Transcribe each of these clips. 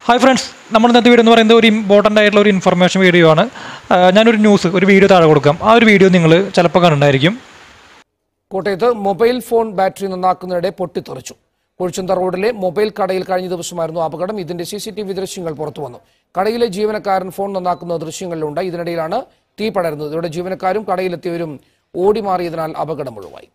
hi friends നമ്മൾ ഇന്നത്തെ video എന്ന് പറയുന്നത് ഒരു ഇമ്പോർട്ടൻ്റ് ആയിട്ടുള്ള ഒരു ഇൻഫർമേഷൻ വീഡിയോ ആണ് ആ, ഞാനൊരു ന്യൂസ് ഒരു വീഡിയോ താഴെ കൊടുക്കാം ആ ഒരു വീഡിയോ നിങ്ങൾ ചിലപ്പോൾ കണ്ടിട്ടുണ്ടായിരിക്കും കോട്ടയത്ത് മൊബൈൽ ഫോൺ ബാറ്ററി നന്നാക്കുന്നതിനിടെ പൊട്ടിത്തെറിച്ചു കുഴിച്ചന്ത റോഡിലെ മൊബൈൽ കടയിൽ കഴിഞ്ഞ ദിവസമായിരുന്നു അപകടം ഇതിന്റെ സി സി ടി വി ദൃശ്യങ്ങൾ പുറത്തു വന്നു കടയിലെ ജീവനക്കാരൻ ഫോൺ നന്നാക്കുന്ന ദൃശ്യങ്ങളിലുണ്ട് ഇതിനിടയിലാണ് തീ പടരുന്നത് ഇതോടെ ജീവനക്കാരും കടയിലെത്തിയവരും ഓടി മാറിയതിനാൽ അപകടം ഒഴിവായി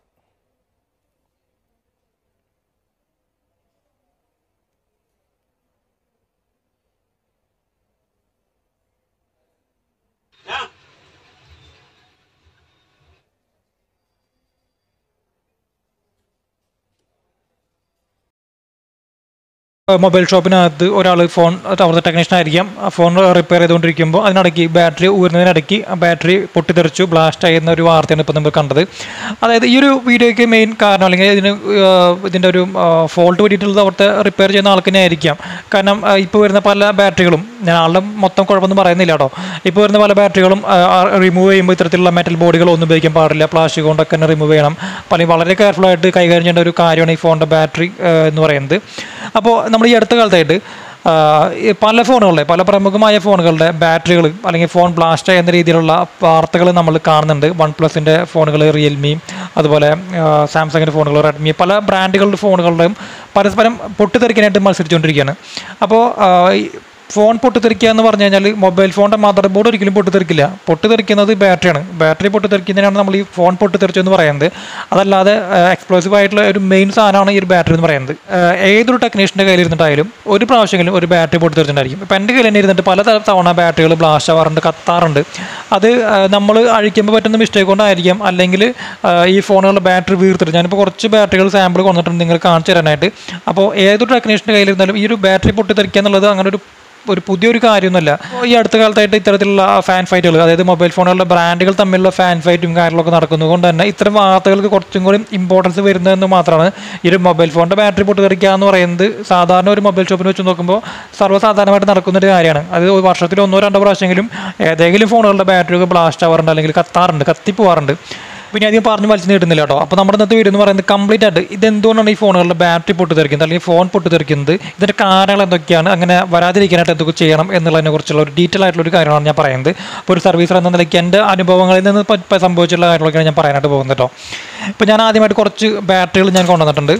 മൊബൈൽ ഷോപ്പിനകത്ത് ഒരാൾ ഫോൺ അവിടുത്തെ ടെക്നീഷ്യൻ ആയിരിക്കാം ആ ഫോൺ റിപ്പയർ ചെയ്തുകൊണ്ടിരിക്കുമ്പോൾ അതിനിടയ്ക്ക് ബാറ്ററി ഊരുന്നതിനിടയ്ക്ക് ആ ബാറ്ററി പൊട്ടിത്തെറിച്ചു ബ്ലാസ്റ്റ് ആയിരുന്ന ഒരു വാർത്തയാണ് ഇപ്പോൾ നമ്മൾ കണ്ടത് അതായത് ഈ ഒരു വീഡിയോയ്ക്ക് മെയിൻ കാരണം അല്ലെങ്കിൽ ഇതിന് ആ, ഇതിൻ്റെ ഒരു ഫോൾട്ട് പറ്റിയിട്ടുള്ളത് അവിടുത്തെ റിപ്പയർ ചെയ്യുന്ന ആൾക്ക് തന്നെ ആയിരിക്കാം കാരണം ഇപ്പോൾ വരുന്ന പല ബാറ്ററികളും ഞാൻ ആളുടെ മൊത്തം കുഴപ്പമൊന്നും പറയുന്നില്ല കേട്ടോ ഇപ്പോൾ വരുന്ന പല ബാറ്ററികളും റിമൂവ് ചെയ്യുമ്പോൾ ഇത്തരത്തിലുള്ള മെറ്റൽ ബോഡികളൊന്നും ഉപയോഗിക്കാൻ പാടില്ല പ്ലാസ്റ്റിക് കൊണ്ടൊക്കെ തന്നെ റിമൂവ് ചെയ്യണം അപ്പോൾ അല്ലെങ്കിൽ വളരെ കെയർഫുൾ ആയിട്ട് കൈകാര്യം ചെയ്യേണ്ട ഒരു കാര്യമാണ് ഈ ഫോണിൻ്റെ ബാറ്ററി എന്ന് പറയുന്നത് അപ്പോൾ നമ്മൾ ഈ അടുത്ത കാലത്തായിട്ട് ആ, ഈ പല ഫോണുകളുടെ പല പ്രമുഖമായ ഫോണുകളുടെ ബാറ്ററികൾ അല്ലെങ്കിൽ ഫോൺ ബ്ലാസ്റ്റ് ചെയ്യുന്ന രീതിയിലുള്ള വാർത്തകൾ നമ്മൾ കാണുന്നുണ്ട് വൺ പ്ലസിൻ്റെ ഫോണുകൾ റിയൽമി അതുപോലെ സാംസങ്ങിൻ്റെ ഫോണുകൾ റെഡ്മി പല ബ്രാൻഡുകളുടെ ഫോണുകളുടെയും പരസ്പരം പൊട്ടിത്തെറിക്കാനായിട്ട് മത്സരിച്ചുകൊണ്ടിരിക്കുകയാണ് അപ്പോൾ ആ, ഈ ഫോൺ പൊട്ടിത്തെറിക്കുക എന്ന് പറഞ്ഞു കഴിഞ്ഞാൽ മൊബൈൽ ഫോണിൻ്റെ മദർ ബോർഡ് ഒരിക്കലും പൊട്ടിത്തെറിക്കില്ല പൊട്ടിത്തെറിക്കുന്നത് ബാറ്ററിയാണ് ബാറ്ററി പൊട്ടിത്തെറിക്കുന്നതിനാണ് നമ്മൾ ഈ ഫോൺ പൊട്ടിത്തെറിച്ചു എന്ന് പറയുന്നത് അതല്ലാതെ എക്സ്പ്ലോസീവ് ആയിട്ടുള്ള ഒരു മെയിൻ സാധനമാണ് ഈ ഒരു ബാറ്ററി എന്ന് പറയുന്നത് ഏഹ് ഏതൊരു ടെക്നീഷ്യൻ്റെ കയ്യിൽ ഇരുന്നിട്ടായാലും ഒരു പ്രാവശ്യമെങ്കിലും ഒരു ബാറ്ററി പൊട്ടിത്തെറിച്ചിട്ടുണ്ടായിരിക്കും ഇപ്പം എൻ്റെ കയ്യിൽ തന്നെ ഇരുന്നിട്ട് പല ത- തവണ ബാറ്ററികൾ ബ്ലാസ്റ്റ് ആവാറുണ്ട് കത്താറുണ്ട് അത് നമ്മൾ അഴിക്കുമ്പോൾ പറ്റുന്ന മിസ്റ്റേക്ക് കൊണ്ടായിരിക്കാം അല്ലെങ്കിൽ ഈ ഫോണുകളുടെ ബാറ്ററി വീർത്തിട്ട് ഞാനിപ്പോൾ കുറച്ച് ബാറ്ററികൾ സാമ്പിൾ കൊണ്ടിട്ടുണ്ട് നിങ്ങൾ കാണിച്ചു തരാനായിട്ട് അപ്പോൾ ഏതൊരു ടെക്നീഷ്യൻ്റെ കയ്യിലിരുന്നാലും ഈ ഒരു ബാറ്ററി പൊട്ടിത്തെറിക്കുക എന്നുള്ളത് അങ്ങനെ ഒരു ഒരു പുതിയൊരു കാര്യമൊന്നുമല്ല ഈ അടുത്ത കാലത്തായിട്ട് ഇത്തരത്തിലുള്ള ഫാൻ ഫൈറ്റുകൾ അതായത് മൊബൈൽ ഫോണുകളുടെ ബ്രാൻഡുകൾ തമ്മിലുള്ള ഫാൻ ഫൈറ്റും കാര്യങ്ങളൊക്കെ നടക്കുന്നത് കൊണ്ട് തന്നെ ഇത്തരം വാർത്തകൾക്ക് കുറച്ചും കൂടി ഇമ്പോർട്ടൻസ് വരുന്നതെന്ന് മാത്രമാണ് ഈ ഒരു മൊബൈൽ ഫോണിൻ്റെ ബാറ്ററി പൊട്ടിത്തെറിക്കുക എന്ന് പറയുന്നത് സാധാരണ ഒരു മൊബൈൽ ഷോപ്പിൽ വെച്ച് നോക്കുമ്പോൾ സർവ്വസാധാരണമായിട്ട് നടക്കുന്ന ഒരു കാര്യമാണ് അത് ഒരു വർഷത്തിൽ ഒന്നോ രണ്ടോ പ്രാവശ്യമെങ്കിലും ഏതെങ്കിലും ഫോണുകളുടെ ബാറ്ററിയൊക്കെ ബ്ലാസ്റ്റ് ആവാറുണ്ട് അല്ലെങ്കിൽ കത്താറുണ്ട് കത്തിപ്പോവാറുണ്ട് പിന്നെ അധികം പറഞ്ഞ് വലിച്ചു നീട്ടുന്നില്ല കേട്ടോ അപ്പോൾ നമ്മുടെ ഇന്നത്തെ വീഡിയോ എന്ന് പറയുന്നത് കംപ്ലീറ്റ് ആയിട്ട് ഇത് എന്തുകൊണ്ടാണ് ഈ ഫോണുകളുടെ ബാറ്ററി പൊട്ടിത്തെറിക്കുന്നത് അല്ലെങ്കിൽ ഫോൺ പൊട്ടിത്തെറിക്കുന്നത് ഇതിൻ്റെ കാരണങ്ങൾ എന്തൊക്കെയാണ് അങ്ങനെ വരാതിരിക്കാനായിട്ട് എന്തൊക്കെ ചെയ്യണം എന്നുള്ളതിനെ കുറിച്ചുള്ള ഒരു ഡീറ്റെയിൽ ആയിട്ടുള്ള ഒരു കാര്യമാണ് ഞാൻ പറയുന്നത് അപ്പോൾ ഒരു സർവീസർ എന്ന നിലയ്ക്ക് എൻ്റെ അനുഭവങ്ങളിൽ നിന്ന് പ- പ- സംഭവിച്ചിട്ടുള്ള കാര്യങ്ങളൊക്കെയാണ് ഞാൻ പറയാനായിട്ട് പോകുന്നത് കേട്ടോ ഇപ്പോൾ ഞാൻ ആദ്യമായിട്ട് കുറച്ച് ബാറ്ററികൾ ഞാൻ കൊണ്ടുവന്നിട്ടുണ്ട്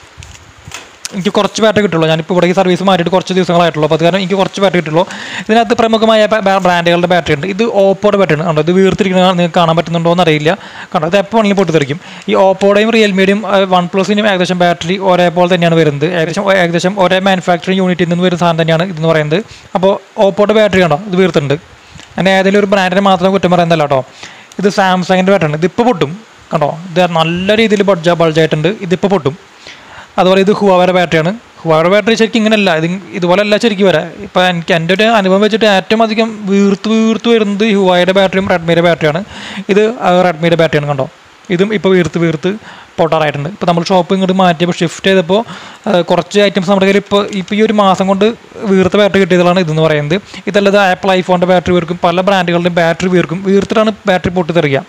എനിക്ക് കുറച്ച് ബാറ്ററി കിട്ടുള്ളൂ ഞാനിപ്പോൾ ഇവിടെ ഈ സർവീസ് മാറ്റിയിട്ട് കുറച്ച് ദിവസങ്ങളായിട്ടുള്ളൂ അപ്പോൾ അത് കാരണം എനിക്ക് കുറച്ച് ബാറ്ററി കിട്ടുള്ളൂ ഇതിനകത്ത് പ്രമുഖമായ ബ- ബ- ബ്രാൻഡുകളുടെ ബാറ്ററി ഉണ്ട് ഇത് ഓപ്പോയുടെ ബാറ്ററി ആണ് കണ്ടോ ഇത് വീർത്തിരിക്കുന്ന നിങ്ങൾക്ക് കാണാൻ പറ്റുന്നുണ്ടോ എന്ന് അറിയില്ല കണ്ടോ ഇത് എപ്പോൾ വേണമെങ്കിലും പൊട്ടിത്തെറിക്കും ഈ ഓപ്പോയുടെയും റിയൽമിയുടെയും വൺ പ്ലസിനും ഏകദേശം ബാറ്ററി ഒരേപോലെ തന്നെയാണ് വരുന്നത് ഏകദേശം ഏകദേശം ഒരേ മാനുഫാക്ചറിങ് യൂണിറ്റിൽ നിന്ന് വരുന്ന സാധനം തന്നെയാണ് ഇതെന്ന് പറയുന്നത് അപ്പോൾ ഓപ്പോയുടെ ബാറ്ററി കണ്ടോ ഇത് വീർത്തുണ്ട് അങ്ങനെ ഏതെങ്കിലും ഒരു ബ്രാൻഡിനെ മാത്രം കുറ്റം പറയുന്നതല്ല കേട്ടോ ഇത് സാംസങ്ങിൻ്റെ ബാറ്ററി ആണ് ഇതിപ്പോൾ പൊട്ടും കണ്ടോ ഇത് നല്ല രീതിയിൽ ബഡ്ജ ബൾജായിട്ടുണ്ട് ഇതിപ്പോൾ പൊട്ടും അതുപോലെ ഇത് ഹുവാവയുടെ ബാറ്ററിയാണ് ഹുവാവയുടെ ബാറ്ററി ശരിക്കും ഇങ്ങനെയല്ല ഇത് ഇതുപോലെ അല്ല ശരിക്കും വരാം ഇപ്പം എനിക്ക് എൻ്റെ ഒരു അനുഭവം വെച്ചിട്ട് ഏറ്റവും അധികം വീർത്ത് വീർത്ത് വരുന്നത് ഈ ഹുവായുടെ ബാറ്ററിയും റെഡ്മിയുടെ ബാറ്ററിയാണ് ഇത് റെഡ്മിയുടെ ബാറ്ററിയാണ് കണ്ടോ ഇതും ഇപ്പോൾ വീർത്ത് വീർത്ത് പൊട്ടാറായിട്ടുണ്ട് ഇപ്പോൾ നമ്മൾ ഷോപ്പ് ഇങ്ങോട്ട് മാറ്റിയപ്പോൾ ഷിഫ്റ്റ് ചെയ്തപ്പോൾ ആ, കുറച്ച് ഐറ്റംസ് നമ്മുടെ കയ്യിൽ ഇപ്പോൾ ഇപ്പോൾ ഈ ഒരു മാസം കൊണ്ട് വീർത്ത ബാറ്ററി കിട്ടിയതാണ് ഇതെന്ന് പറയുന്നത് ഇതല്ലാതെ ആപ്പിൾ ഐഫോണിൻ്റെ ബാറ്ററി വീർക്കും പല ബ്രാൻഡുകളുടെയും ബാറ്ററി വീർക്കും വീർത്തിട്ടാണ് ബാറ്ററി പൊട്ടിത്തെറിയുക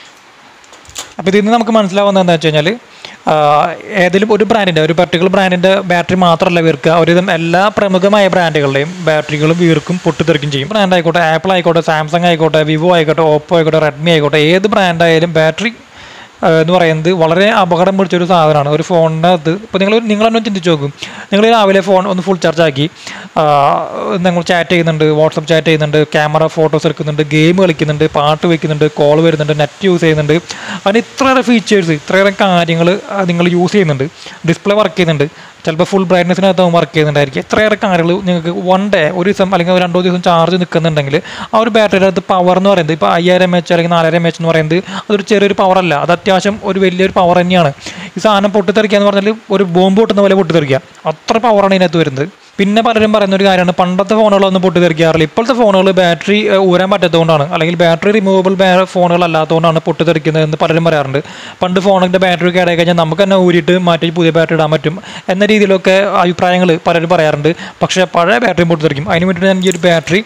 അപ്പോൾ ഇതിൽ നിന്ന് നമുക്ക് മനസ്സിലാവുന്നത് എന്താ വെച്ച് കഴിഞ്ഞാൽ ഏതെങ്കിലും ഒരു ബ്രാൻഡിൻ്റെ ഒരു പർട്ടിക്കുലർ ബ്രാൻഡിൻ്റെ ബാറ്ററി മാത്രമല്ല വീർക്കുക ഒരുവിധം എല്ലാ പ്രമുഖമായ ബ്രാൻഡുകളുടെയും ബാറ്ററികളും വീർക്കും പൊട്ടിത്തെറിക്കും ചെയ്യും ബ്രാൻഡ് ആയിക്കോട്ടെ ആപ്പിൾ ആയിക്കോട്ടെ സാംസങ് ആയിക്കോട്ടെ വിവോ ആയിക്കോട്ടെ ഓപ്പോ ആയിക്കോട്ടെ റെഡ്മി ആയിക്കോട്ടെ ഏത് ബ്രാൻഡായാലും ബാറ്ററി എന്ന് പറയുന്നത് വളരെ അപകടം പിടിച്ചൊരു സാധനമാണ് ഒരു ഫോണിനകത്ത് ഇപ്പോൾ നിങ്ങൾ നിങ്ങൾ തന്നെ ചിന്തിച്ച് നോക്കും നിങ്ങൾ രാവിലെ ഫോൺ ഒന്ന് ഫുൾ ചാർജ് ആക്കി നിങ്ങൾ ചാറ്റ് ചെയ്യുന്നുണ്ട് വാട്സപ്പ് ചാറ്റ് ചെയ്യുന്നുണ്ട് ക്യാമറ ഫോട്ടോസ് എടുക്കുന്നുണ്ട് ഗെയിം കളിക്കുന്നുണ്ട് പാട്ട് വയ്ക്കുന്നുണ്ട് കോൾ വരുന്നുണ്ട് നെറ്റ് യൂസ് ചെയ്യുന്നുണ്ട് അതിന് ഇത്രയേറെ ഫീച്ചേഴ്സ് ഇത്രയേറെ കാര്യങ്ങൾ നിങ്ങൾ യൂസ് ചെയ്യുന്നുണ്ട് ഡിസ്പ്ലേ വർക്ക് ചെയ്യുന്നുണ്ട് ചിലപ്പോൾ ഫുൾ ബ്രൈറ്റ്നസിനകത്ത് വർക്ക് ചെയ്യുന്നുണ്ടായിരിക്കും എത്രയേറെ കാര്യങ്ങൾ നിങ്ങൾക്ക് വൺ ഡേ ഒരു ദിവസം അല്ലെങ്കിൽ ഒരു രണ്ടോ ദിവസം ചാർജ് നിൽക്കുന്നുണ്ടെങ്കിൽ ആ ഒരു ബാറ്ററിയുടെ അകത്ത് പവർ എന്ന് പറയുന്നത് ഇപ്പോൾ അയ്യായിരം എം എച്ച് അല്ലെങ്കിൽ നാലായിരം എം എച്ച് എന്ന് പറയുന്നത് അതൊരു ചെറിയൊരു പവർ അല്ല അത് അത്യാവശ്യം ഒരു വലിയൊരു പവർ തന്നെയാണ് ഈ സാധനം പൊട്ടിത്തെറിക്കുക എന്ന് പറഞ്ഞാൽ ഒരു ബോംബ് പൊട്ടുന്ന പോലെ പൊട്ടിത്തെറിക്കുക അത്ര പവറാണ് ഇതിനകത്ത് വരുന്നത് പിന്നെ പലരും പറയുന്ന ഒരു കാര്യമാണ് പണ്ടത്തെ ഫോണുകളൊന്നും പൊട്ടിത്തെറിക്കാറില്ല ഇപ്പോഴത്തെ ഫോണുകൾ ബാറ്ററി ഏഹ്, ഊരാൻ പറ്റാത്തതുകൊണ്ടാണ് അല്ലെങ്കിൽ ബാറ്ററി റിമൂവബിൾ ഫോണുകൾ അല്ലാത്തതുകൊണ്ടാണ് പൊട്ടിത്തെറിക്കുന്നത് എന്ന് പലരും പറയാറുണ്ട് പണ്ട് ഫോണിൻ്റെ ബാറ്ററി കേടായി കഴിഞ്ഞാൽ നമുക്ക് തന്നെ ഊരിയിട്ട് മാറ്റി പുതിയ ബാറ്ററി ഇടാൻ പറ്റും എന്ന രീതിയിലൊക്കെ അഭിപ്രായങ്ങൾ പലരും പറയാറുണ്ട് പക്ഷേ പഴയ ബാറ്ററി പൊട്ടിത്തെറിക്കും അതിന് വേണ്ടിയിട്ട് ഞാൻ ഈ ഒരു ബാറ്ററി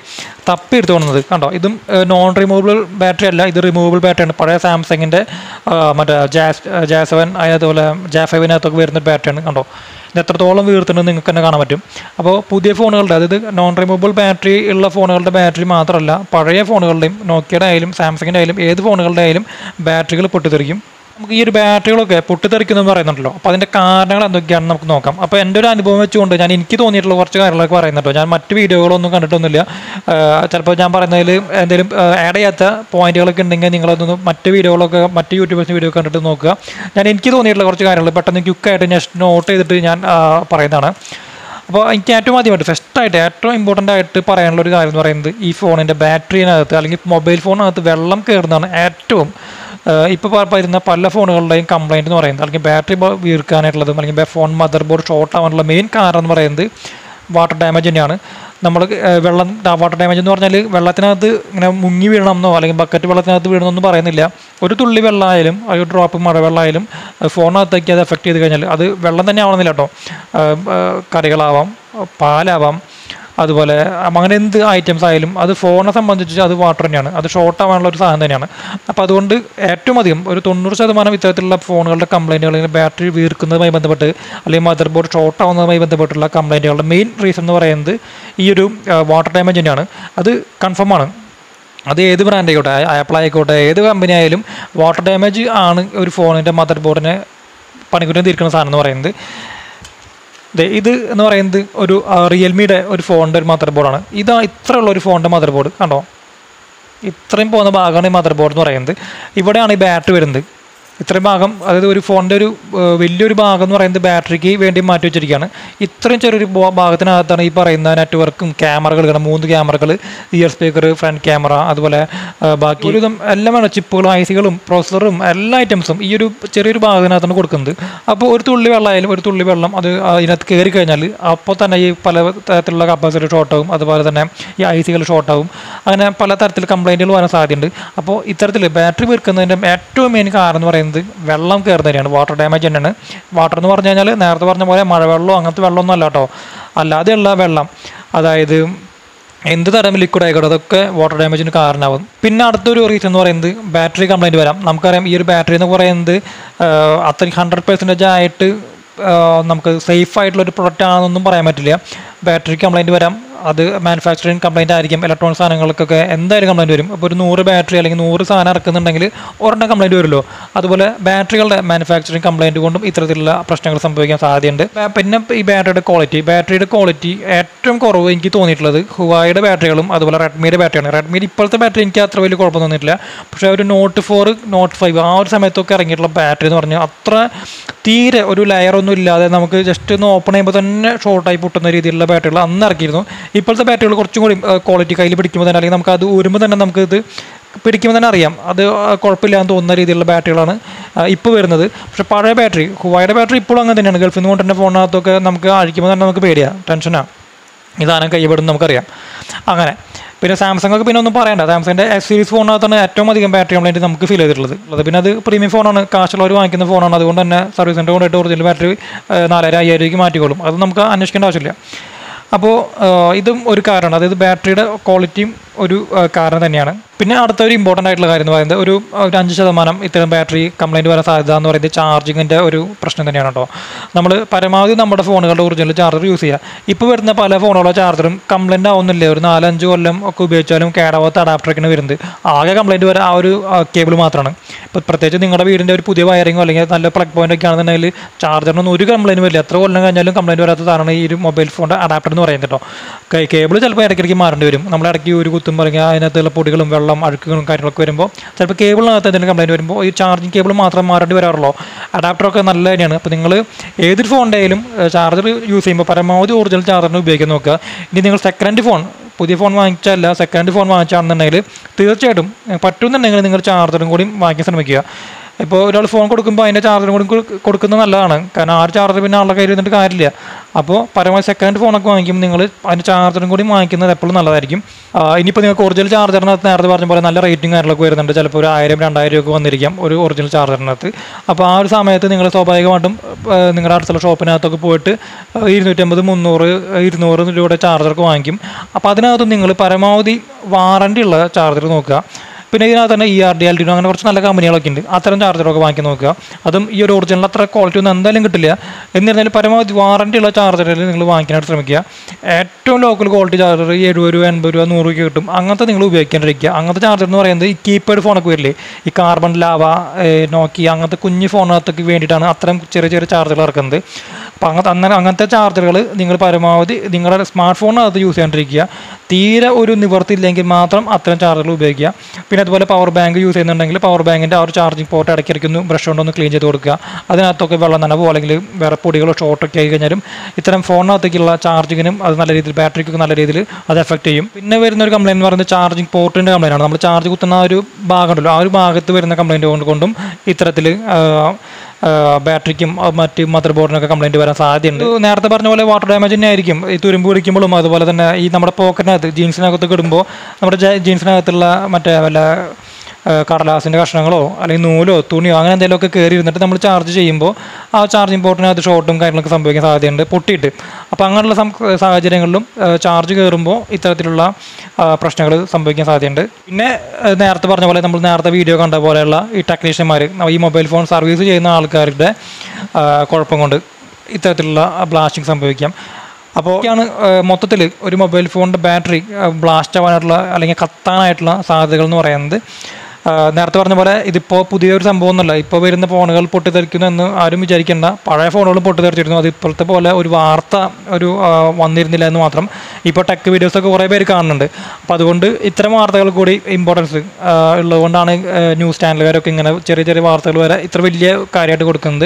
തപ്പി എടുത്ത് കൊണ്ടുവന്നത് കണ്ടോ ഇതും നോൺ റിമൂവബിൾ ബാറ്ററി അല്ല ഇത് റിമൂവബിൾ ബാറ്ററിയാണ് പഴയ സാംസങ്ങിൻ്റെ മറ്റേ ജാസ് ജാ സെവൻ അതുപോലെ ജാ ഫൈവിനകത്തൊക്കെ വരുന്ന ബാറ്ററിയാണ് കണ്ടോ ഇത് എത്രത്തോളം വീർത്തുണ്ടെന്ന് നിങ്ങൾക്ക് തന്നെ കാണാൻ പറ്റും അപ്പോൾ പുതിയ ഫോണുകളുടെ അതായത് നോൺ റിമൂവബിൾ ബാറ്ററി ഉള്ള ഫോണുകളുടെ ബാറ്ററി മാത്രമല്ല പഴയ ഫോണുകളുടെയും നോക്കിയുടെ ആയാലും സാംസങ്ങിൻ്റെ ആയാലും ഏത് ഫോണുകളുടെ ആയാലും ബാറ്ററികൾ പൊട്ടിത്തെറിക്കും നമുക്ക് ഈ ഒരു ബാറ്ററികളൊക്കെ പൊട്ടിത്തെറിക്കുന്നു പറയുന്നുണ്ടല്ലോ അപ്പോൾ അതിൻ്റെ കാരണങ്ങൾ എന്തൊക്കെയാണെന്ന് നമുക്ക് നോക്കാം അപ്പോൾ എൻ്റെ ഒരു അനുഭവം വെച്ചുകൊണ്ട് ഞാൻ എനിക്ക് തോന്നിയിട്ടുള്ള കുറച്ച് കാര്യങ്ങളൊക്കെ പറയുന്നുണ്ടോ ഞാൻ മറ്റ് വീഡിയോകളൊന്നും കണ്ടിട്ടൊന്നുമില്ല ചിലപ്പോൾ ഞാൻ പറയുന്നതിൽ എന്തെങ്കിലും ആഡ് ചെയ്യാത്ത പോയിന്റുകളൊക്കെ ഉണ്ടെങ്കിൽ നിങ്ങളതൊന്ന് മറ്റ് വീഡിയോകളൊക്കെ മറ്റ് യൂട്യൂബേഴ്സിൻ്റെ വീഡിയോ കണ്ടിട്ട് നോക്കുക ഞാൻ എനിക്ക് തോന്നിയിട്ടുള്ള കുറച്ച് കാര്യങ്ങൾ പെട്ടെന്ന് ക്വിക്കായിട്ട് ജസ്റ്റ് നോട്ട് ചെയ്തിട്ട് ഞാൻ ആ, പറയുന്നതാണ് അപ്പോൾ എനിക്ക് ഏറ്റവും ആദ്യമായിട്ട് ഫസ്റ്റായിട്ട് ഏറ്റവും ഇമ്പോർട്ടൻ്റ് ആയിട്ട് പറയാനുള്ള ഒരു കാര്യം എന്ന് പറയുന്നത് ഈ ഫോണിൻ്റെ ബാറ്ററിനകത്ത് അല്ലെങ്കിൽ മൊബൈൽ ഫോണിനകത്ത് വെള്ളം കയറുന്നതാണ് ഏറ്റവും ഇപ്പോൾ വരുന്ന പല ഫോണുകളുടെയും കംപ്ലൈൻറ്റ് എന്ന് പറയുന്നത് അല്ലെങ്കിൽ ബാറ്ററി വീർക്കാനായിട്ടുള്ളതും അല്ലെങ്കിൽ ഫോൺ മദർ ബോർഡ് ഷോർട്ട് ആവാനുള്ള മെയിൻ കാരണം എന്ന് പറയുന്നത് വാട്ടർ ഡാമേജ് തന്നെയാണ് നമ്മൾ വെള്ളം വാട്ടർ ഡാമേജ് എന്ന് പറഞ്ഞാൽ വെള്ളത്തിനകത്ത് ഇങ്ങനെ മുങ്ങി വീഴണമെന്നോ അല്ലെങ്കിൽ ബക്കറ്റ് വെള്ളത്തിനകത്ത് വീഴണമെന്നൊന്നും പറയുന്നില്ല ഒരു തുള്ളി വെള്ളമായാലും ഒരു ഡ്രോപ്പ് മഴവെള്ളമായാലും ഫോണിനകത്തേക്ക് അത് എഫക്റ്റ് ചെയ്ത് കഴിഞ്ഞാൽ അത് വെള്ളം തന്നെ ആവണമെന്നില്ല കേട്ടോ കറികളാവാം പാലാവാം അതുപോലെ അങ്ങനെ എന്ത് ഐറ്റംസ് ആയാലും അത് ഫോണിനെ സംബന്ധിച്ച് അത് വാട്ടർ തന്നെയാണ് അത് ഷോർട്ട് ആവാനുള്ള ഒരു സാധനം തന്നെയാണ് അപ്പോൾ അതുകൊണ്ട് ഏറ്റവും അധികം ഒരു തൊണ്ണൂറ് ശതമാനം ഇത്തരത്തിലുള്ള ഫോണുകളുടെ കംപ്ലൈൻറ്റുകൾ അല്ലെങ്കിൽ ബാറ്ററി വീർക്കുന്നതുമായി ബന്ധപ്പെട്ട് അല്ലെങ്കിൽ മദർ ബോർഡ് ഷോർട്ട് ആവുന്നതുമായി ബന്ധപ്പെട്ടുള്ള കംപ്ലൈൻറ്റുകളുടെ മെയിൻ റീസൺ എന്ന് പറയുന്നത് ഈ ഒരു വാട്ടർ ഡാമേജ് തന്നെയാണ് അത് കൺഫേം ആണ് അത് ഏത് ബ്രാൻഡ് ആയിക്കോട്ടെ ആപ്പിൾ ആയിക്കോട്ടെ ഏത് കമ്പനി ആയാലും വാട്ടർ ഡാമേജ് ആണ് ഒരു ഫോണിൻ്റെ മദർ ബോർഡിനെ പണിക്കുറ്റം തീർക്കുന്ന സാധനം എന്ന് പറയുന്നത് ദേ ഇത് എന്ന് പറയുന്നത് ഒരു റിയൽമിയുടെ ഒരു ഫോണിൻ്റെ ഒരു മദർ ബോർഡാണ് ഇതാ ഇത്രയുള്ള ഒരു ഫോണിൻ്റെ മദർ ബോർഡ് കണ്ടോ ഇത്രയും പോകുന്ന ഭാഗമാണ് ഈ മദർ ബോർഡ് എന്ന് പറയുന്നത് ഇവിടെയാണ് ഈ ബാറ്ററി വരുന്നത് ഇത്രയും ഭാഗം അതായത് ഒരു ഫോണിൻ്റെ ഒരു ഏഹ്, വലിയൊരു ഭാഗം എന്ന് പറയുന്നത് ബാറ്ററിക്ക് വേണ്ടി മാറ്റി വെച്ചിരിക്കുകയാണ് ഇത്രയും ചെറിയൊരു ബോ- ഭാഗത്തിനകത്താണ് ഈ പറയുന്ന നെറ്റ്വർക്കും ക്യാമറകൾ കിടണം മൂന്ന് ക്യാമറകൾ ഇയർ സ്പീക്കർ ഫ്രണ്ട് ക്യാമറ അതുപോലെ ഏഹ്, ബാക്കി ഒരു വിധം എല്ലാം വേണം ചിപ്പുകളും ഐ സികളും പ്രോസസ്സറും എല്ലാ ഐറ്റംസും ഈ ഒരു ചെറിയൊരു ഭാഗത്തിനകത്താണ് കൊടുക്കുന്നത് അപ്പോൾ ഒരു തുള്ളി വെള്ളമായാലും ഒരു തുള്ളി വെള്ളം അത് അതിനകത്ത് കയറി കഴിഞ്ഞാൽ അപ്പോൾ തന്നെ ഈ പല തരത്തിലുള്ള കപ്പാസിറ്റി ഷോർട്ടാവും അതുപോലെ തന്നെ ഈ ഐ സികൾ ഷോർട്ടാവും അങ്ങനെ പല തരത്തിൽ കംപ്ലൈൻറ്റുകൾ വരാൻ സാധ്യതയുണ്ട് അപ്പോൾ ഇത്തരത്തിൽ ബാറ്ററി വീർക്കുന്നതിൻ്റെ ഏറ്റവും മെയിൻ കാരണം എന്ന് പറയുന്നത് വെള്ളം കയറുന്നത് തന്നെയാണ് വാട്ടർ ഡാമേജ് തന്നെയാണ് വാട്ടർ എന്ന് പറഞ്ഞു കഴിഞ്ഞാൽ നേരത്തെ പറഞ്ഞ പോലെ മഴവെള്ളമോ അങ്ങനത്തെ വെള്ളമൊന്നും അല്ല കേട്ടോ അല്ലാതെയുള്ള വെള്ളം അതായത് എന്ത് തരം ലിക്വിഡ് ആയിക്കോട്ടെ അതൊക്കെ വാട്ടർ ഡാമേജിന് കാരണമാവും പിന്നെ അടുത്തൊരു റീസൺ എന്ന് പറയുന്നത് ബാറ്ററി കംപ്ലൈൻറ്റ് വരാം നമുക്കറിയാം ഈ ഒരു ബാറ്ററി എന്ന് പറയുന്നത് ആഹ്, അത്രയും ഹൺഡ്രഡ് പെർസെൻറ്റേജ് ആയിട്ട് ആഹ്, നമുക്ക് സേഫ് ആയിട്ടുള്ള ഒരു പ്രൊഡക്റ്റ് ആണെന്നൊന്നും പറയാൻ പറ്റില്ല ബാറ്ററി കംപ്ലൈൻറ്റ് വരാം അത് മാനുഫാക്ചറിങ് കംപ്ലൈൻറ്റ് ആയിരിക്കും ഇലക്ട്രോണിക് സാധനങ്ങൾക്കൊക്കെ എന്തായാലും കംപ്ലൈൻറ്റ് വരും അപ്പോൾ ഒരു നൂറ് ബാറ്ററി അല്ലെങ്കിൽ നൂറ് സാധനം ഇറക്കുന്നുണ്ടെങ്കിൽ ഒരെണ്ണം കംപ്ലൈൻറ്റ് വരുമല്ലോ അതുപോലെ ബാറ്ററികളുടെ മാനുഫാക്ചറിങ് കംപ്ലൈൻറ്റ് കൊണ്ടും ഇത്തരത്തിലുള്ള പ്രശ്നങ്ങൾ സംഭവിക്കാൻ സാധ്യതയുണ്ട് ബ- പിന്നെ ഈ ബാറ്ററിയുടെ ക്വാളിറ്റി ബാറ്ററിയുടെ ക്വാളിറ്റി ഏറ്റവും കുറവ് എനിക്ക് തോന്നിയിട്ടുള്ളത് ഹുവായുടെ ബാറ്ററികളും അതുപോലെ റെഡ്മിയുടെ ബാറ്ററിയാണ് റെഡ്മിയുടെ ഇപ്പോഴത്തെ ബാറ്ററി എനിക്ക് അത്ര വലിയ കുഴപ്പം തോന്നിയിട്ടില്ല പക്ഷേ ഒരു നോട്ട് ഫോർ നോട്ട് ഫൈവ് ആ ഒരു സമയത്തൊക്കെ ഇറങ്ങിയിട്ടുള്ള ബാറ്ററി എന്ന് പറഞ്ഞാൽ അത്ര തീരെ ഒരു ലെയർ ഒന്നും ഇല്ലാതെ നമുക്ക് ജസ്റ്റ് ഒന്ന് ഓപ്പൺ ചെയ്യുമ്പോൾ തന്നെ ഷോർട്ടായി പൊട്ടുന്ന രീതിയിലുള്ള ബാറ്ററികൾ അന്ന് ഇറക്കിയിരുന്നു ഇപ്പോഴത്തെ ബാറ്ററികൾ കുറച്ചും കൂടി ക്വാളിറ്റി കയ്യിൽ പിടിക്കുമ്പോൾ തന്നെ അല്ലെങ്കിൽ നമുക്ക് അത് ഊരുമ്പോൾ തന്നെ നമുക്ക് ഇത് പിടിക്കുമ്പോൾ തന്നെ അറിയാം അത് കുഴപ്പമില്ലാന്ന് തോന്നുന്ന രീതിയിലുള്ള ബാറ്ററികളാണ് ഇപ്പോൾ വരുന്നത് പക്ഷേ പഴയ ബാറ്ററി ഹുവായുടെ ബാറ്ററി ഇപ്പോഴും അങ്ങനെ തന്നെയാണ് ഗൾഫിൽ നിന്ന് കൊണ്ടുവരുന്ന ഫോണിനകത്തൊക്കെ നമുക്ക് അഴിക്കുമ്പോൾ തന്നെ നമുക്ക് പേടിയാണ് ടെൻഷനാണ് ഇതാനം കൈപ്പെടും നമുക്കറിയാം അങ്ങനെ പിന്നെ സാംസങ് ഒക്കെ പിന്നെ ഒന്നും പറയണ്ട സാംസങ്ങിൻ്റെ എസ് സീരീസ് ഫോണിനകത്താണ് ഏറ്റവും അധികം ബാറ്ററി കംപ്ലൈൻറ്റ് നമുക്ക് ഫീൽ ചെയ്തിട്ടുള്ളത് ഉള്ളത് പിന്നെ അത് പ്രീമിയം ഫോണാണ് കാശുള്ളവർ വാങ്ങിക്കുന്ന ഫോണാണ് അതുകൊണ്ട് തന്നെ സർവീസ് സെൻ്റർ കൊണ്ടിട്ട് ഒറിജിനൽ ബാറ്ററി നാലായിരം അയ്യായിരം രൂപയ്ക്ക് മാറ്റിക്കോളും അത് നമുക്ക് അന്വേഷിക്കേണ്ട ആവശ്യമില്ല അപ്പോൾ ഇതും ഒരു കാരണമാണ് അതായത് ബാറ്ററിയുടെ ക്വാളിറ്റിയും ഒരു ആ, കാരണം തന്നെയാണ് പിന്നെ അടുത്ത ഒരു ഇമ്പോർട്ടൻ്റ് ആയിട്ടുള്ള കാര്യം എന്ന് പറയുന്നത് ഒരു ഒരു അഞ്ച് ശതമാനം ഇത്തരം ബാറ്ററി കംപ്ലൈൻറ്റ് വരാൻ സാധ്യത എന്ന് പറയുന്നത് ചാർജിങ്ങിൻ്റെ ഒരു പ്രശ്നം തന്നെയാണ് കേട്ടോ നമ്മൾ പരമാവധി നമ്മുടെ ഫോണുകളുടെ ഒറിജിനൽ ചാർജർ യൂസ് ചെയ്യുക ഇപ്പോൾ വരുന്ന പല ഫോണുകളുടെ ചാർജറും കംപ്ലൈൻറ്റ് ആവുന്നില്ല ഒരു നാലഞ്ച് കൊല്ലം ഒക്കെ ഉപയോഗിച്ചാലും കേടാവാത്ത അഡാപ്റ്ററൊക്കെയാണ് വരുന്നത് ആകെ കംപ്ലൈൻറ്റ് വരാൻ ആ ഒരു കേബിൾ മാത്രമാണ് ഇപ്പോൾ പ്രത്യേകിച്ച് നിങ്ങളുടെ വീടിൻ്റെ ഒരു പുതിയ വയറിങ്ങോ അല്ലെങ്കിൽ നല്ല പ്ലഗ് പോയിന്റ് ഒക്കെ ആണെന്നുണ്ടെങ്കിൽ ചാർജറിനൊന്നും ഒരു കംപ്ലൈൻറ്റ് വരില്ല എത്ര കൊല്ലം കഴിഞ്ഞാലും കംപ്ലൈൻറ്റ് വരാത്ത സാധനമാണ് ഈ ഒരു മൊബൈൽ ഫോണിൻ്റെ അഡാപ്റ്റർ എന്ന് പറയുന്നത് കേട്ടോ കേബിൾ ചിലപ്പോൾ ഇടയ്ക്കിടയ്ക്ക് മാറേണ്ടി വരും നമ്മൾ ഇടയ്ക്ക് ഒരു കുത്തും അല്ലെങ്കിൽ അതിനകത്തുള്ള പൊടികളും വെള്ളം അഴുക്കുകളും കാര്യങ്ങളൊക്കെ വരുമ്പോൾ ചിലപ്പോൾ കേബിളിനകത്ത് എന്തെങ്കിലും കംപ്ലൈൻറ്റ് വരുമ്പോൾ ഈ ചാർജിങ് കേബിൾ മാത്രം മാറേണ്ടി വരാറുള്ളൂ അഡാപ്റ്ററൊക്കെ നല്ല തന്നെയാണ് അപ്പോൾ നിങ്ങൾ ഏതൊരു ഫോണിൻ്റെ ആയാലും ചാർജർ യൂസ് ചെയ്യുമ്പോൾ പരമാവധി ഒറിജിനൽ ചാർജറിന് ഉപയോഗിക്കാൻ നോക്കുക ഇനി നിങ്ങൾ സെക്കൻഡ് ഫോൺ പുതിയ ഫോൺ വാങ്ങിച്ചല്ല സെക്കൻഡ് ഫോൺ വാങ്ങിച്ചാണെന്നുണ്ടെങ്കിൽ തീർച്ചയായിട്ടും പറ്റുന്നുണ്ടെങ്കിൽ നിങ്ങൾ ചാർജറും കൂടി വാങ്ങിക്കാൻ ശ്രമിക്കുക ഇപ്പോൾ ഒരാൾ ഫോൺ കൊടുക്കുമ്പോൾ അതിൻ്റെ ചാർജറും കൂടി കൊടു- കൊടുക്കുന്നത് നല്ലതാണ് കാരണം ആ ഒരു ചാർജർ പിന്നെ ആളുടെ കയ്യിൽ ഇരുന്നിട്ട് കാര്യമില്ല അപ്പോൾ പരമാവധി സെക്കൻഡ് ഫോണൊക്കെ വാങ്ങിക്കുമ്പോൾ നിങ്ങൾ അതിൻ്റെ ചാർജറും കൂടി വാങ്ങിക്കുന്നത് എപ്പോഴും നല്ലതായിരിക്കും ആ, ഇനിയിപ്പോൾ നിങ്ങൾക്ക് ഒറിജിനൽ ചാർജറിനകത്ത് നേരത്തെ പറഞ്ഞ പോലെ നല്ല റേറ്റിംഗ് കാര്യങ്ങളൊക്കെ വരുന്നുണ്ട് ചിലപ്പോൾ ഒരു ആയിരം രണ്ടായിരം ഒക്കെ വന്നിരിക്കാം ഒരു ഒറിജിനൽ ചാർജറിനകത്ത് അപ്പോൾ ആ ഒരു സമയത്ത് നിങ്ങൾ സ്വാഭാവികമായിട്ടും ആ, നിങ്ങളുടെ അടുത്തുള്ള ഷോപ്പിനകത്തൊക്കെ പോയിട്ട് ആ, ഇരുന്നൂറ്റമ്പത് മുന്നൂറ് ഇരുന്നൂറ് രൂപയുടെ ചാർജറൊക്കെ വാങ്ങിക്കും അപ്പോൾ അതിനകത്ത് നിങ്ങൾ പരമാവധി വാറണ്ടി ഉള്ള ചാർജർ നോക്കുക പിന്നെ ഇതിനകത്ത് തന്നെ E R D L T അങ്ങനെ കുറച്ച് നല്ല കമ്പനികളൊക്കെ ഉണ്ട് അത്തരം ചാർജറൊക്കെ വാങ്ങി നോക്കുക അതും ഈ ഒരു ഒറിജിനൽ അത്ര ക്വാളിറ്റി ഒന്നും എന്തായാലും കിട്ടില്ല എന്നിരുന്നാലും പരമാവധി വാറണ്ടി ഉള്ള ചാർജറിൽ നിങ്ങൾ വാങ്ങിക്കാനായിട്ട് ശ്രമിക്കുക ഏറ്റവും ലോക്കൽ ക്വാളിറ്റി ചാർജർ ഈ എഴുപത് രൂപ എൺപത് രൂപ നൂറ് രൂപ കിട്ടും അങ്ങനത്തെ നിങ്ങൾ ഉപയോഗിക്കാണ്ടിരിക്കുക അങ്ങനത്തെ ചാർജർ എന്ന് പറയുന്നത് ഈ കീപാഡ് ഫോണൊക്കെ വരില്ലേ ഈ കാർബൺ ലാവ നോക്കി അങ്ങനത്തെ കുഞ്ഞു ഫോണിനകത്തൊക്കെ വേണ്ടിയിട്ടാണ് അത്തരം ചെറിയ ചെറിയ ചാർജറുകൾ ഇറക്കുന്നത് അപ്പോൾ അങ്ങനത്തെ അങ്ങനെ അങ്ങനത്തെ ചാർജറുകൾ നിങ്ങൾ പരമാവധി നിങ്ങളുടെ സ്മാർട്ട് ഫോണിനകത്ത് യൂസ് ചെയ്യാണ്ടിരിക്കുക തീരെ ഒരു നിവർത്തിയില്ലെങ്കിൽ മാത്രം അത്തരം ചാർജറുകൾ ഉപയോഗിക്കുക പിന്നെ അതുപോലെ പവർ ബാങ്ക് യൂസ് ചെയ്യുന്നുണ്ടെങ്കിൽ പവർ ബാങ്കിൻ്റെ ആ ഒരു ചാർജിങ് പോർട്ട് ഇടയ്ക്കിടയ്ക്ക് ഒന്ന് ബ്രഷ് കൊണ്ടൊന്ന് ക്ലീൻ ചെയ്ത് കൊടുക്കുക അതിനകത്തൊക്കെ വെള്ളം നനവോ അല്ലെങ്കിൽ വേറെ പൊടികളോ ഷോർട്ടൊക്കെ ആയി കഴിഞ്ഞാലും ഇത്തരം ഫോണിനകത്തേക്കുള്ള ചാർജിങ്ങിനും അത് നല്ല രീതിയിൽ ബാറ്ററിക്കൊക്കെ നല്ല രീതിയിൽ അത് എഫക്റ്റ് ചെയ്യും പിന്നെ വരുന്ന ഒരു കംപ്ലൈൻറ്റ് എന്ന് പറയുന്നത് ചാർജിങ് പോർട്ടിൻ്റെ കംപ്ലൈൻ്റ് ആണ് നമ്മൾ ചാർജ് കുത്തുന്ന ആ ഒരു ഭാഗം ഉണ്ടല്ലോ ആ ഒരു ഭാഗത്ത് വരുന്ന കംപ്ലൈൻറ്റ് കൊണ്ട് കൊണ്ടും ഇത്തരത്തിൽ ബാറ്ററിക്കും മറ്റ് മദർ ബോർഡിനൊക്കെ കംപ്ലൈൻറ്റ് വരാൻ സാധ്യതയുണ്ട് ഇത് നേരത്തെ പറഞ്ഞ പോലെ വാട്ടർ ഡാമേജ് തന്നെ ആയിരിക്കും ഈ തുരുമ്പ് പിടിക്കുമ്പോഴും അതുപോലെ തന്നെ ഈ നമ്മുടെ പോക്കറ്റിനകത്ത് ജീൻസിനകത്ത് ഇടുമ്പോൾ നമ്മുടെ ജ- ജീൻസിനകത്തുള്ള മറ്റേ വല്ല കടലാസിൻ്റെ കഷ്ണങ്ങളോ അല്ലെങ്കിൽ നൂലോ തുണിയോ അങ്ങനെ എന്തെങ്കിലുമൊക്കെ കയറി ഇരുന്നിട്ട് നമ്മൾ ചാർജ് ചെയ്യുമ്പോൾ ആ ചാർജിങ് പോർട്ടിനകത്ത് ഷോർട്ടും കാര്യങ്ങളൊക്കെ സംഭവിക്കാൻ സാധ്യതയുണ്ട് പൊട്ടിയിട്ട് അപ്പോൾ അങ്ങനെയുള്ള സം- സാഹചര്യങ്ങളിലും ചാർജ് കയറുമ്പോൾ ഇത്തരത്തിലുള്ള പ്രശ്നങ്ങൾ സംഭവിക്കാൻ സാധ്യതയുണ്ട് പിന്നെ ആ, നേരത്തെ പറഞ്ഞ പോലെ നമ്മൾ നേരത്തെ വീഡിയോ കണ്ട പോലെയുള്ള ഈ ടെക്നീഷ്യന്മാർ ഈ മൊബൈൽ ഫോൺ സർവീസ് ചെയ്യുന്ന ആൾക്കാരുടെ ആ, കുഴപ്പം കൊണ്ട് ഇത്തരത്തിലുള്ള ബ്ലാസ്റ്റിംഗ് സംഭവിക്കാം അപ്പോൾ ഒക്കെയാണ് മൊത്തത്തിൽ ഒരു മൊബൈൽ ഫോണിൻ്റെ ബാറ്ററി ബ്ലാസ്റ്റ് ആവാനായിട്ടുള്ള അല്ലെങ്കിൽ കത്താനായിട്ടുള്ള സാധ്യതകൾ എന്ന് പറയുന്നത് ആ, നേരത്തെ പറഞ്ഞ പോലെ ഇതിപ്പോൾ പുതിയൊരു സംഭവം ഒന്നുമല്ല ഇപ്പോൾ വരുന്ന ഫോണുകൾ പൊട്ടിത്തെറിക്കുന്നു എന്ന് ആരും വിചാരിക്കേണ്ട പഴയ ഫോണുകൾ പൊട്ടിത്തെറിച്ചിരുന്നു അത് ഇപ്പോഴത്തെ പോലെ ഒരു വാർത്ത ഒരു ആ, വന്നിരുന്നില്ല എന്ന് മാത്രം ഇപ്പോൾ ടെക് വീഡിയോസൊക്കെ കുറേ പേര് കാണുന്നുണ്ട് അപ്പോൾ അതുകൊണ്ട് ഇത്തരം വാർത്തകൾ കൂടി ഇമ്പോർട്ടൻസ് ഉള്ളതുകൊണ്ടാണ് ന്യൂസ് ചാനലുകാരൊക്കെ ഇങ്ങനെ ചെറിയ ചെറിയ വാർത്തകൾ വരെ ഇത്ര വലിയ കാര്യമായിട്ട് കൊടുക്കുന്നത്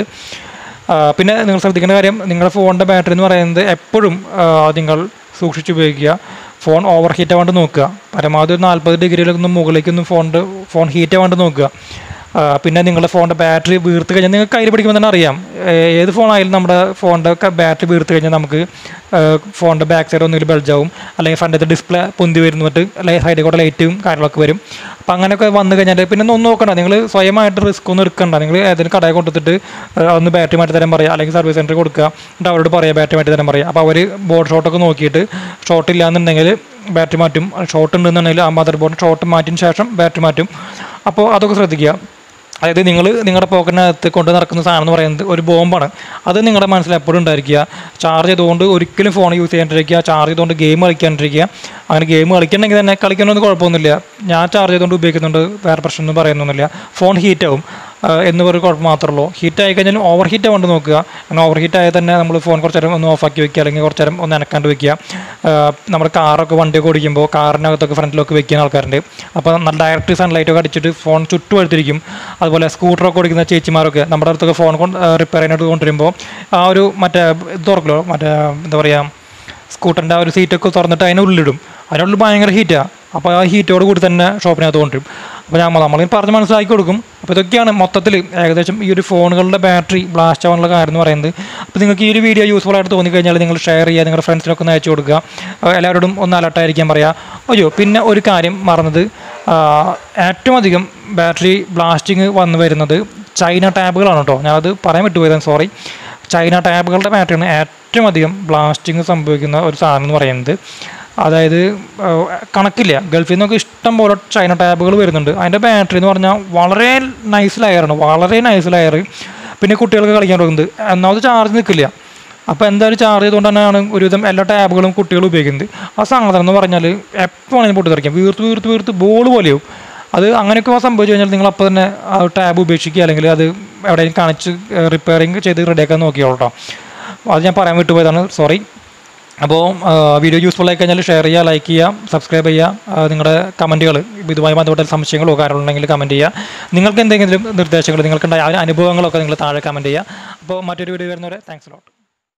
ആ, പിന്നെ നിങ്ങൾ ശ്രദ്ധിക്കേണ്ട കാര്യം നിങ്ങളുടെ ഫോണിൻ്റെ ബാറ്ററി എന്ന് പറയുന്നത് എപ്പോഴും ആ, നിങ്ങൾ സൂക്ഷിച്ചുപയോഗിക്കുക ഫോൺ ഓവർ ഹീറ്റ് ആവാണ്ട് നോക്കുക പരമാവധി ഒരു നാൽപ്പത് ഡിഗ്രിയിലൊന്നും മുകളിലേക്കൊന്നും ഫോണിൻ്റെ ഫോൺ ഹീറ്റ് ആവാണ്ട് നോക്കുക ആ, പിന്നെ നിങ്ങളുടെ ഫോണിൻ്റെ ബാറ്ററി വീർത്ത് കഴിഞ്ഞാൽ നിങ്ങൾക്ക് കയ്യിൽ പിടിക്കുമ്പോൾ തന്നെ അറിയാം ഏ- ഏത് ഫോണായാലും നമ്മുടെ ഫോണിൻ്റെ ഒക്കെ ബാറ്ററി വീർത്ത് കഴിഞ്ഞാൽ നമുക്ക് ഫോണിൻ്റെ ബാക്ക് സൈഡ് ഒന്നുകിൽ ബൾജാവും അല്ലെങ്കിൽ ഫ്രണ്ടിലത്തെ ഡിസ്പ്ലേ പൊന്തി വരുന്നിട്ട് അല്ലെങ്കിൽ സൈഡിൽ കൂടെ ലൈറ്റും കാര്യങ്ങളൊക്കെ വരും അപ്പം അങ്ങനെയൊക്കെ വന്നു കഴിഞ്ഞാൽ പിന്നെ ഒന്നും നോക്കണ്ട നിങ്ങൾ സ്വയമായിട്ട് റിസ്ക് ഒന്നും എടുക്കണ്ട നിങ്ങൾ ഏതെങ്കിലും കടയിൽ കൊടുത്തിട്ട് ഏഹ്, ഒന്ന് ബാറ്ററി മാറ്റി തരാൻ പറയുക അല്ലെങ്കിൽ സർവീസ് സെൻറ്ററിൽ കൊടുക്കുക എന്നിട്ട് അവരോട് പറയുക ബാറ്ററി മാറ്റി തരാൻ പറയുക അപ്പോൾ അവർ ബോർഡ് ഷോട്ടൊക്കെ നോക്കിയിട്ട് ഷോർട്ട് ഇല്ലാന്നുണ്ടെങ്കിൽ ബാറ്ററി മാറ്റും ഷോർട്ട് ഉണ്ടെന്നുണ്ടെങ്കിൽ ആ മദർ ബോർഡ് ഷോർട്ട് മാറ്റിയതിന് ശേഷം ബാറ്ററി മാറ്റും അപ്പോൾ അതൊക്കെ ശ്രദ്ധിക്കുക അതായത് നിങ്ങൾ നിങ്ങളുടെ പോക്കറ്റിനകത്ത് കൊണ്ട് നടക്കുന്ന സാധനം എന്ന് പറയുന്നത് ഒരു ബോംബാണ് അത് നിങ്ങളുടെ മനസ്സിൽ എപ്പോഴും ഉണ്ടായിരിക്കുക ചാർജ് ചെയ്തുകൊണ്ട് ഒരിക്കലും ഫോൺ യൂസ് ചെയ്യാണ്ടിരിക്കുക ചാർജ് ചെയ്തുകൊണ്ട് ഗെയിം കളിക്കാണ്ടിരിക്കുക അങ്ങനെ ഗെയിം കളിക്കണമെങ്കിൽ തന്നെ കളിക്കണമെന്ന് കുഴപ്പമൊന്നുമില്ല ഞാൻ ചാർജ് ചെയ്തുകൊണ്ട് ഉപയോഗിക്കുന്നുണ്ട് വേറെ പ്രശ്നമൊന്നും പറയുന്നൊന്നുമില്ല ഫോൺ ഹീറ്റാവും എന്ന് പറയുന്ന കുഴപ്പം മാത്രമേ ഉള്ളൂ ഹീറ്റ് ആയി കഴിഞ്ഞാൽ ഓവർ ഹീറ്റ് ആവാണ്ട് നോക്കുക അങ്ങനെ ഓവർ ഹീറ്റ് ആയാൽ തന്നെ നമ്മൾ ഫോൺ കുറച്ച് നേരം ഒന്ന് ഓഫാക്കി വെക്കുക അല്ലെങ്കിൽ കുറച്ച് നേരം ഒന്ന് അനക്കാണ്ട് വെക്കുക ആ, നമ്മുടെ കാറൊക്കെ വണ്ടിയൊക്കെ ഓടിക്കുമ്പോൾ കാറിനകത്തൊക്കെ ഫ്രണ്ടിലൊക്കെ വെക്കുന്ന ആൾക്കാരുണ്ട് അപ്പോൾ നല്ല ഡയറക്റ്റ് സൺലൈറ്റ് ഒക്കെ അടിച്ചിട്ട് ഫോൺ ചുറ്റും എടുത്തിരിക്കും അതുപോലെ സ്കൂട്ടറൊക്കെ ഓടിക്കുന്ന ചേച്ചിമാരൊക്കെ നമ്മുടെ അടുത്തൊക്കെ ഫോൺ കൊണ്ട് റിപ്പയർ ചെയ്യാനായിട്ട് കൊണ്ടുവരുമ്പോൾ ആ ഒരു മറ്റേ ഇത് തുറക്കലോ മറ്റേ എന്താ പറയുക സ്കൂട്ടറിൻ്റെ ആ ഒരു സീറ്റൊക്കെ തുറന്നിട്ട് അതിനെ ഉള്ളിടും അതിനുള്ളിൽ ഭയങ്കര ഹീറ്റാണ് അപ്പോൾ ആ ഹീറ്റോട് കൂടി തന്നെ ഷോപ്പിനകത്ത് കൊണ്ടുവരും അപ്പോൾ ഞാൻ നമ്മൾ പറഞ്ഞ് മനസ്സിലാക്കി കൊടുക്കും അപ്പോൾ ഇതൊക്കെയാണ് മൊത്തത്തിൽ ഏകദേശം ഈ ഒരു ഫോണുകളുടെ ബാറ്ററി ബ്ലാസ്റ്റ് ആവാനുള്ള കാര്യം എന്ന് പറയുന്നത് അപ്പോൾ നിങ്ങൾക്ക് ഈ ഒരു വീഡിയോ യൂസ്ഫുൾ ആയിട്ട് തോന്നിക്കഴിഞ്ഞാൽ നിങ്ങൾ ഷെയർ ചെയ്യുക നിങ്ങളുടെ ഫ്രണ്ട്സിനൊക്കെ ഒന്ന് അയച്ചു കൊടുക്കുക ആ, എല്ലാവരോടും ഒന്ന് അലർട്ടായിരിക്കാൻ പറയുക അയ്യോ പിന്നെ ഒരു കാര്യം മറന്നത് ആ, ഏറ്റവും അധികം ബാറ്ററി ബ്ലാസ്റ്റിങ് വന്നു വരുന്നത് ചൈന ടാബുകളാണ് കേട്ടോ ഞാനത് പറയാൻ വിട്ടുപോയതാണ് സോറി ചൈന ടാബുകളുടെ ബാറ്ററിയാണ് ഏറ്റവും അധികം ബ്ലാസ്റ്റിങ് സംഭവിക്കുന്ന ഒരു സാധനം എന്ന് പറയുന്നത് അതായത് ആ, കണക്കില്ല ഗൾഫിൽ നിന്നൊക്കെ ഇഷ്ടം പോലെ ചൈന ടാബുകൾ വരുന്നുണ്ട് അതിൻ്റെ ബാറ്ററി എന്ന് പറഞ്ഞാൽ വളരെ നൈസ് ലെയറാണ് വളരെ നൈസ് ലെയർ പിന്നെ കുട്ടികൾക്ക് കളിക്കാൻ തുടങ്ങുന്നത് ഒന്നാമത് ചാർജ് നിൽക്കില്ല അപ്പോൾ എന്തായാലും ചാർജ് ചെയ്തുകൊണ്ട് തന്നെയാണ് ഒരുവിധം എല്ലാ ടാബുകളും കുട്ടികൾ ഉപയോഗിക്കുന്നത് ആ സാധനം എന്ന് പറഞ്ഞാൽ എപ്പോൾ വേണമെങ്കിലും പൊട്ടിത്തെറിക്കാം വീർത്ത് വീർത്ത് വീർത്ത് ബോൾ പോലെയാവും അത് അങ്ങനെയൊക്കെ സംഭവിച്ചു കഴിഞ്ഞാൽ നിങ്ങൾ അപ്പോൾ തന്നെ ആ ടാബ് ഉപേക്ഷിക്കുക അല്ലെങ്കിൽ അത് എവിടെയെങ്കിലും കാണിച്ച് റിപ്പയറിങ് ചെയ്ത് റെഡിയാക്കാൻ നോക്കിയോളൂ കേട്ടോ അത് ഞാൻ പറയാൻ വിട്ടുപോയതാണ് സോറി അപ്പോൾ വീഡിയോ യൂസ്ഫുൾ ആയി കഴിഞ്ഞാൽ ഷെയർ ചെയ്യുക ലൈക്ക് ചെയ്യുക സബ്സ്ക്രൈബ് ചെയ്യുക ആ, നിങ്ങളുടെ കമൻറ്റുകൾ ഇതുമായി ബന്ധപ്പെട്ട സംശയങ്ങളോ കാര്യങ്ങളുണ്ടെങ്കിൽ കമൻറ്റ് ചെയ്യുക നിങ്ങൾക്ക് എന്തെങ്കിലും നിർദ്ദേശങ്ങൾ നിങ്ങൾക്കുണ്ടായ ആ ഒരു അനുഭവങ്ങളൊക്കെ നിങ്ങൾ താഴെ കമൻറ്റ് ചെയ്യുക അപ്പോൾ മറ്റൊരു വീഡിയോ വരുന്നവരെ താങ്ക്സ് ലോട്ട്